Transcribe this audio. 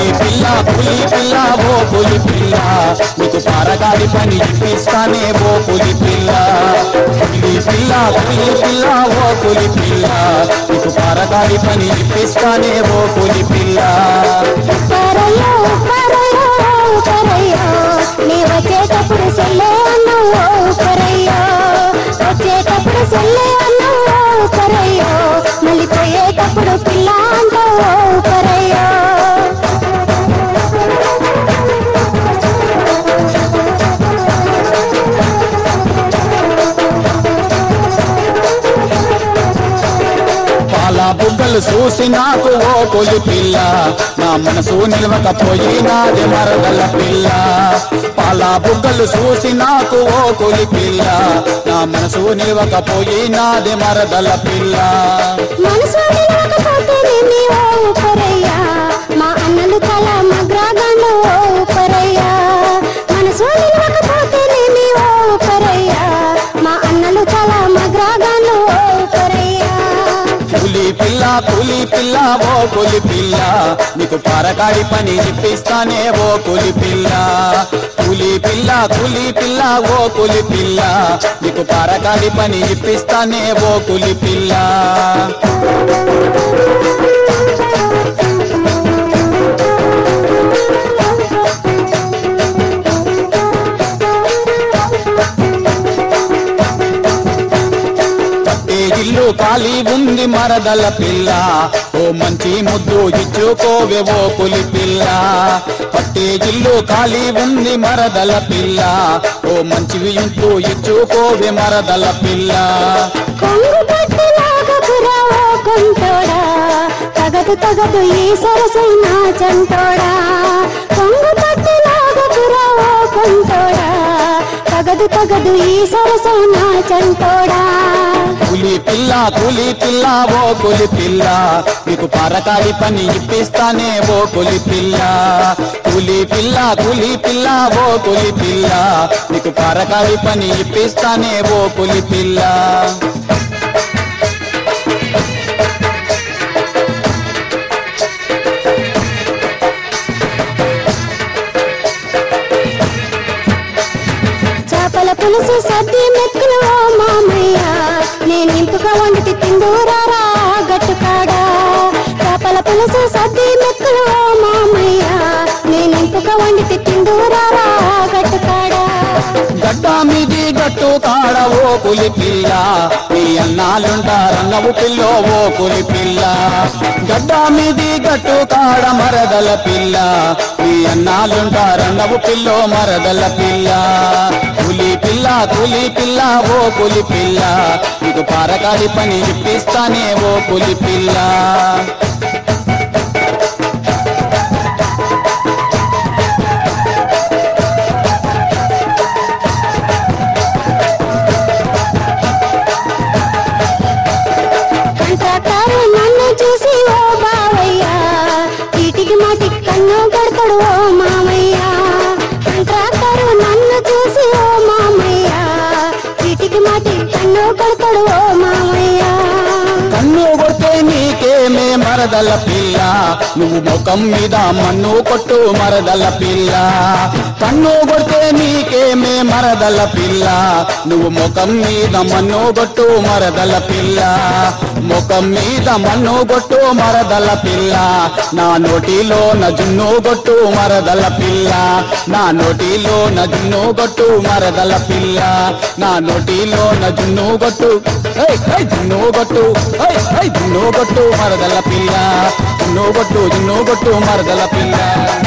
పులి పిల్ల పులి పిల్ల ఓ పులి పిల్ల నీకు పారగాడి పని ఇప్పిస్తానే ఓ పులి పిల్ల పులి పిల్ల పులి పిల్ల ఓ పులి పిల్ల నీకు పారగాడి పని ఇప్పిస్తానే ఓ పులి పిల్ల ఉప్పరయ్యో ఉప్పరయ్యో ఉప్పరయ్యో నీ వచ్చేటప్పుడు సెల్లే అన్నావు ఉప్పరయ్యో వచ్చేటప్పుడు సెల్లే అన్నావు ఉప్పరయ్యో మళ్ళీ పోయేటప్పుడు పిల్ల అంటావు ఉప్పరయ్యో పాల బుగ్గలు చూసి నాకు ఓ పులి పిల్ల నా మనసు నిలవకపోయి నాది మరదల పిల్ల పాల బుగ్గలు చూసి నాకు ఓ పులి పిల్ల నా మనసు నిలవకపోయి నాది మరదల పిల్ల మనసు నిలవకపోతే నిన్ను ఓ ఉప్పరయ్యా మా అన్నలు తల మగ్రాగాండ్లు ఓ ఉప్పరయ్యా మనసు నిలవకపోతే నిన్ను ఓ ఉప్పరయ్యా మా అన్నలు తల మగ్రాగాండ్లు ఓ ఉప్పరయ్యా పులి పిల్ల పులి పిల్ల ఓ పులి పిల్ల నీకు పరకాడి పని ఇప్పిస్తానే ఓ పులి పిల్ల పులి పిల్ల పులి పిల్ల ఓ పులి పిల్ల నీకు పరకాడి పని ఇప్పిస్తానే ఓ పులి పిల్ల పట్టే ఇల్లు ఖాళీ ఉంది మరదల పిల్ల ఓ మంచి ముద్దు ఇచ్చుకోవే ఓ పులి పిల్ల పట్టే ఇల్లు ఖాళీ ఉంది మరదల పిల్ల ఓ మంచి ఇంటూ ఇచ్చుకోవే మరదల పిల్ల కొంగు పట్టు లాగకురా ఓ కొంటోడా తగదు తగదు ఈ సరసైన చంటోడా కొంగు పట్టు లాగకురా ఓ కొంటోడా తగదు తగదు ఈ సరసైన చంటోడా పులి పిల్ల పులి పిల్ల ఓ పులి పిల్ల నీకు పరకాడి పని ఇప్పిస్తానే ఓ పులి పిల్ల పులి పిల్ల పులి పిల్ల ఓ పులి పిల్ల నీకు పరకాడి పని ఇప్పిస్తానే ఓ పులి పిల్ల చేపల పులుసు సద్ది మెక్కులు ఓ మామయ్య నేను ఇంపుగా వండితే తిందూరారా గట్టుకాడా చేపల పులుసు సద్ది మెక్కులు ఓ మామయ్య నేను ఇంపుగా వండితే తిందూరారా గట్టుకాడా గడ్డ మీది గట్టు కాడ ఓ పులి పిల్ల మీ అన్నాలుంటారన్నవు పిల్లో ఓ పులి పిల్ల గడ్డ మీది గట్టు కాడ మరదల పిల్ల మీ అన్నాలుంటారన్నవు పిల్లో మరదల పిల్ల పులి పిల్ల పులి పిల్ల ఓ పులి పిల్ల నీకు పారకాడి పని ఇప్పిస్తానే ఓ పులి పిల్ల కంట్రాక్టారు నన్ను చూసి ఓ బావయ్య చీటికి మాటికి కన్ను కొడతాడు ఓ మామయ్య కంట్రాక్టారు నన్ను చూసి ఓ మామయ్య చీటికి మాటికి కన్ను కొడతాడు ఓ మామయ్య కన్ను కొడితే నీకేమే మరదల పిల్ల నువ్వు ముఖం మీద మన్ను కొట్టు మరదల పిల్ల కన్ను కొడితే నీకేమే మరదల పిల్ల నువ్వు ముఖం మీద మన్ను కొట్టు మరదల పిల్ల ముఖం మీద మన్ను కొట్టు మరదల పిల్ల నా నోటిలో నజున్ను కొట్టు మరదల పిల్ల నా నోటిలో నజున్ను కొట్టు మరదల పిల్ల నా నోటిలో నజున్ను కొట్టు ఏయ్, ఏయ్, జున్ను కొట్టు ఏయ్, ఏయ్, జున్ను కొట్టు మరదల పిల్ల జున్ను కొట్టు జున్ను కొట్టు మరదల పిల్ల